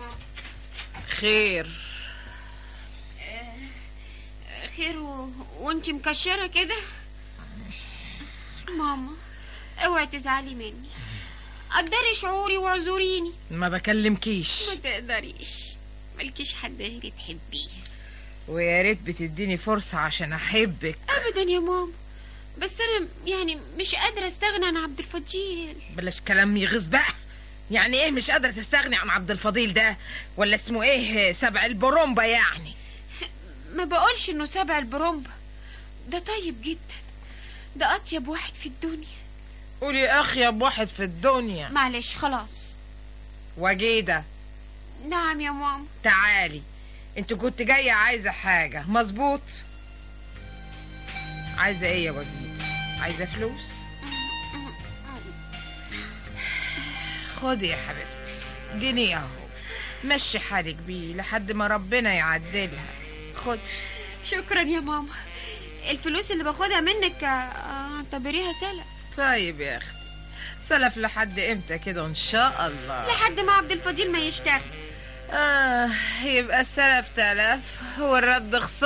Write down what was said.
خير خير و... وانت مكشرة كده ماما اوعي تزعلي مني قدري شعوري واعذريني ما بكلمكيش ما تقدريش ملكيش حد غيري تحبيه ويا ريت بتديني فرصة عشان أحبك ابدا يا ماما بس انا يعني مش قادرة استغنى عن عبد الفضيل بلاش كلام يغيظ بقى يعني ايه مش قادرة تستغني عن عبد الفضيل ده ولا اسمه ايه سبع البرومبا يعني ما بقولش انه سبع البرومبا ده طيب جدا ده اطيب واحد في الدنيا قولي اخيب واحد في الدنيا معلش خلاص وجيدة نعم يا ماما تعالي انت كنت جاية عايزة حاجة مظبوط عايزة ايه يا وجيدة عايزة فلوس خدي يا حبيبتي جنيه اهو مشي حالك بيه لحد ما ربنا يعدلها خدي شكرا يا ماما الفلوس اللي باخدها منك آه، اعتبريها سلف طيب يا اختي سلف لحد امتى كده ان شاء الله لحد ما عبد الفضيل ما يشتغل آه يبقى السلف تلف والرد خسارة